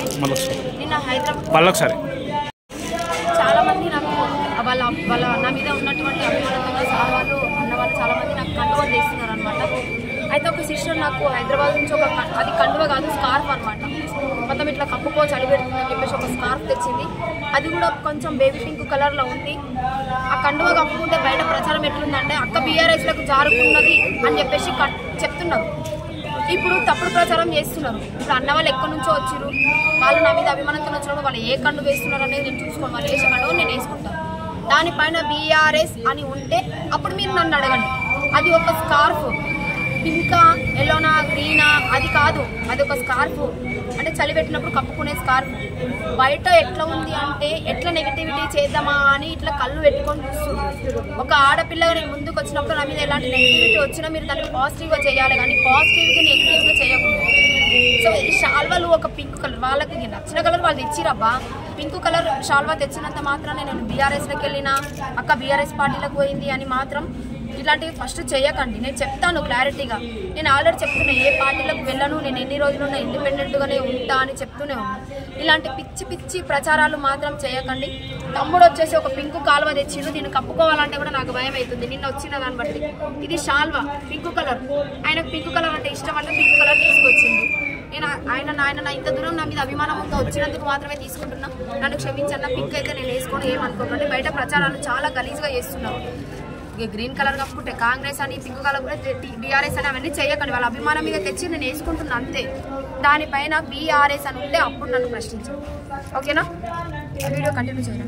మళ్ళీ ఒకసారి నిన్న హైదరాబాద్ మళ్ళీ ఒకసారి చాలా మంది నాకు వాళ్ళ వాళ్ళ నా మీద ఉన్నటువంటి అభిమానంతో సార్ వాళ్ళు అన్న వాళ్ళు చాలా మంది నాకు కండువ చేస్తున్నారు అనమాట అయితే ఒక సిస్టర్ నాకు హైదరాబాద్ నుంచి ఒక కం- అది కండువ కాదు స్కార్ఫ్ అనమాట మొత్తం ఇట్లా కప్పుకో చలి పెడుతుందని చెప్పేసి ఒక స్కార్ఫ్ తెచ్చింది అది కూడా కొంచెం బేబీ పింక్ కలర్ లో ఉంది ఆ కండువ కప్పుకుంటే బయట ప్రచారం ఎట్లుందంటే అక్క బీఆర్ఎస్ లకు జారుకున్నది అని చెప్పేసి కట్- చెప్తున్నారు ఇప్పుడు తప్పుడు ప్రచారం చేస్తున్నారు ఇప్పుడు అన్న వాళ్ళు ఎక్కడి నుంచో వచ్చారు వాళ్ళు నా మీద అభిమానంతో వచ్చినప్పుడు వాళ్ళు ఏ కండు వేస్తున్నారు అనేది నేను చూసుకోను వాళ్ళు వేసే కండు నేను వేసుకుంటాను దానిపైన బీఆర్ఎస్ అని ఉంటే అప్పుడు మీరు నన్ను అడగండి అది ఒక స్కార్ఫ్ పింకా ఎల్లోనా గ్రీనా అది కాదు అది ఒక స్కార్ఫ్ అంటే చలి పెట్టినప్పుడు కప్పుకునే స్కార్ఫ్ బయట ఎట్లా ఉంది అంటే ఎట్లా నెగిటివిటీ చేద్దామా అని ఇట్లా కళ్ళు పెట్టుకొని చూస్తున్నారు ఒక ఆడపిల్లగా నేను ముందుకు వచ్చినప్పుడు నా మీద ఎలాంటి నెగిటివిటీ వచ్చినా మీరు దాన్ని పాజిటివ్గా చేయాలి కానీ పాజిటివ్గా నెగిటివ్గా చేయకూడదు సో ఈ షాల్వాలు ఒక పింక్ కలర్ వాళ్ళకి ఇది నచ్చిన కలర్ వాళ్ళు తెచ్చిరబ్బా పింక్ కలర్ షాల్వా తెచ్చినంత మాత్రాన నేను బీఆర్ఎస్లోకి వెళ్ళిన అక్క బీఆర్ఎస్ పార్టీలకు పోయింది అని మాత్రం ఇట్లాంటివి ఫస్ట్ చేయకండి నేను చెప్తాను క్లారిటీగా నేను ఆల్రెడీ చెప్తున్నా ఏ పార్టీలకు వెళ్ళను నేను ఎన్ని రోజులున్నా ఇండిపెండెంట్గానే ఉంటా అని చెప్తూనే ఉన్నాను ఇలాంటి పిచ్చి పిచ్చి ప్రచారాలు మాత్రం చేయకండి తమ్ముడు వచ్చేసి ఒక పింక్ కాలువ తెచ్చిండు దీన్ని కప్పుకోవాలంటే కూడా నాకు భయం అవుతుంది నిన్న వచ్చిన దాన్ని బట్టి ఇది షాల్వా పింక్ కలర్ ఆయనకు పింక్ కలర్ అంటే ఇష్టం అంటే పింక్ కలర్ తీసుకొచ్చిండు నేను ఆ- ఆయన ఆయన నా ఇంత దూరం నా మీద అభిమానం ఉందో వచ్చినందుకు మాత్రమే తీసుకుంటున్నా నన్ను క్షమించన్న పింక్ అయితే నేను వేసుకొని ఏమనుకోకండి బయట ప్రచారాలు చాలా గలీజ్గా చేస్తున్నారు ఇక గ్రీన్ కలర్ కప్పుకుంటే కాంగ్రెస్ అని పింక్ కలర్ కూడా బీఆర్ఎస్ అని అవన్నీ చేయకండి వాళ్ళ అభిమానం మీద తెచ్చి నేను వేసుకుంటున్నా అంతే దానిపైన బీఆర్ఎస్ అని ఉంటే అప్పుడు నన్ను ప్రశ్నించండి ఓకేనా ఆ వీడియో కంటిన్యూ చేయండి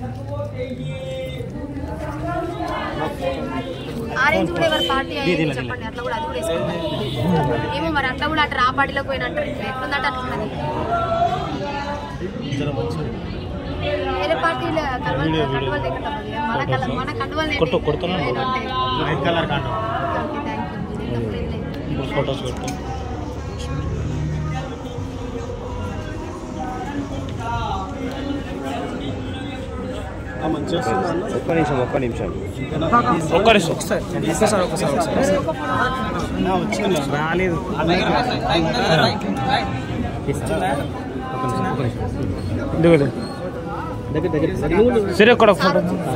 ఆరెంజ్ కూడా ఎవరి పార్టీ అయ్యింది చెప్పండి అట్లా కూడా అది కూడా వేసుకుంటారు ఏమో మరి అట్లా కూడా అట్లా ఆ పార్టీలోకి పోయినట్టు ఇట్లా ఎట్లుందంటే అట్లున్నది వేరే పార్టీలో కలవలు కండువలు దగ్గర మన కల మన కండువలు కొట్టు, కొడుతున్నా. వైట్ కలర్ కాండం ఇప్పుడు ఫొటోస్ పెట్టు ఒక్క నిమిషం ఒక్క నిమిషం ఒక్క నిమిషం ఒకసారి ఒకసారి ఒకసారి రాలేదు ఇదిగోలే. సరే ఒక్కడ ఫోటో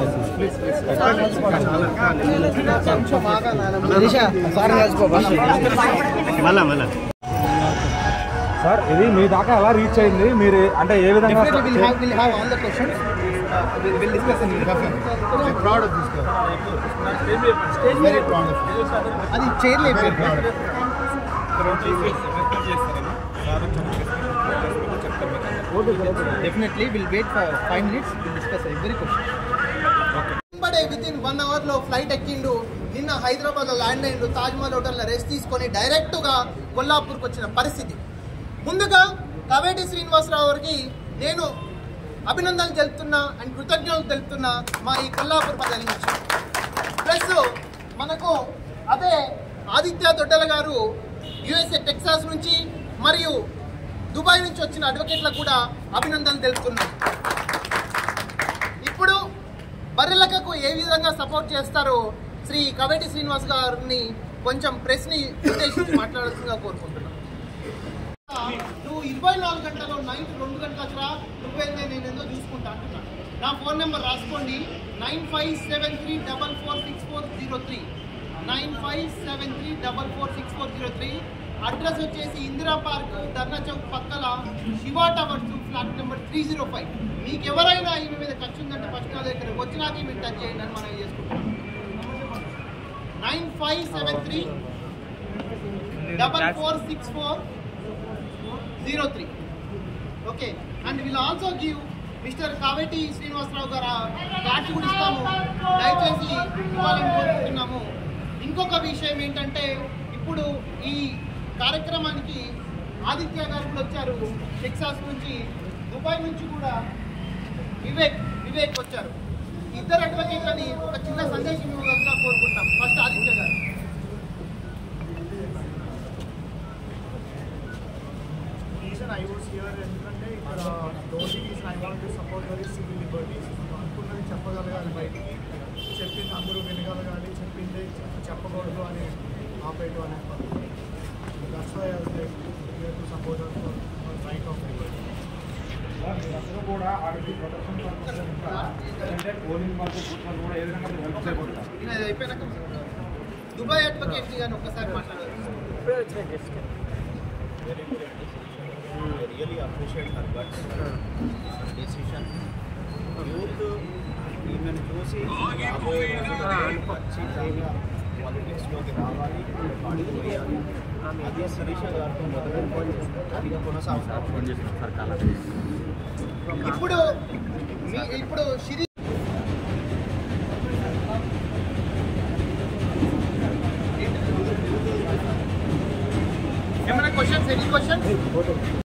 మళ్ళా మళ్ళా సార్ ఇది మీ దాకా ఎలా రీచ్ అయింది మీరు అంటే ఏ విధంగా Definitely we'll have, we'll have all the questions. Uh, we'll, we'll discuss in discussion. We're proud of this girl. Very proud of it. అది చైర్లే very proud of it. Definitely we'll wait for five minutes. We'll discuss every question. వెంబడే with in one hour లో flight ఎక్కిండు నిన్న హైదరాబాద్ లో land అయ్యిండు Taj Mahal hotel లో rest తీసుకొని డైరెక్ట్ గా కొల్లాపూర్కి వచ్చిన పరిస్థితి ముందుగా కవేటి శ్రీనివాసరావు గారికి నేను అభినందనలు తెలుపుతున్నా అండ్ కృతజ్ఞతలు తెలుపుతున్నా మా ఈ కొల్లాపూర్ ప్రజల నుంచి ప్లస్ మనకు అదే ఆదిత్య దొడ్డల గారు యుఎస్ఏ టెక్సాస్ నుంచి మరియు దుబాయ్ నుంచి వచ్చిన అడ్వకేట్లకు కూడా అభినందనలు తెలుపుతున్నాం ఇప్పుడు బర్రెలకకు ఏ విధంగా సపోర్ట్ చేస్తారో శ్రీ కవేటి శ్రీనివాస్ గారిని కొంచెం ప్రెస్ ని ఉద్దేశించి మాట్లాడాల్సిందిగా కోరుకుంటున్నాను నువ్వు ఇరవై నాలుగు గంటలు నైట్ రెండు గంటలకు రా నువ్వేందే నేను ఏందో చూసుకుంటా అంటున్నాను నా ఫోన్ నెంబర్ రాసుకోండి nine five seven three double four six four zero three nine five seven three double four six four zero three address వచ్చేసి ఇందిరా పార్క్ ధర్నా చౌక్ పక్కల Shiva towers flat number three zero five మీకు ఎవరైనా ఈమె మీద ఖర్చు ఉందంటే ఫస్ట్ నా దగ్గర వచ్చినాక మీరు టచ్ చేయండి అని మనం చేసుకుంటాం nine five seven three double four six four zero three okay and will also give mister Kaveti Srinivasarao గారు ఫ్లాట్ కూడా ఇస్తాము దయచేసి ఇవ్వాలని కోరుకుంటున్నాము ఇంకొక విషయం ఏంటంటే ఇప్పుడు ఈ కార్యక్రమానికి ఆదిత్య గారు కూడా వచ్చారు టెక్సాస్ నుంచి దుబాయ్ నుంచి కూడా వివేక్ వివేక్ వచ్చారు ఇద్దరు అడ్వకేట్లని ఒక చిన్న సందేశం ఇవ్వగలుగుతా కోరుకుంటాం ఫస్ట్ ఆదిత్య గారు reason I was here ఎందుకంటే ఇక్కడ the only reason I want to support her is civil liberties అనుకున్నది చెప్పగలగాలి బయటికి చెప్పింది అందరూ వినగలగాలి చెప్పింది చెప్పకూడదు అని ఆపేయడం అనే that's why to support right of liberty కూడా వాటికి ప్రొటెక్షన్ పర్పస్ ఉంటారా? అంటే పోలింగ్ వరకు కూర్చొని కూడా ఏ విధంగా మీరు హెల్ప్ చేయబోతారు నేను అది అయిపోయినాక దుబాయ్ అడ్వకేట్ గాని ఒక్కసారి మాట్లాడారు really appreciate her but decision youth ఈమెను చూసి రాబోయే రోజుల్లో ఖచ్చితంగా పాలిటిక్స్లోకి రావాలి అడుగు వేయాలి అదే శిరీష గారితో మొదలు అది కొనసాగుతారు ఇప్పుడు మీ ఇప్పుడు శిరీ ఏమైనా క్వశ్చన్స్ ఎనీ క్వశ్చన్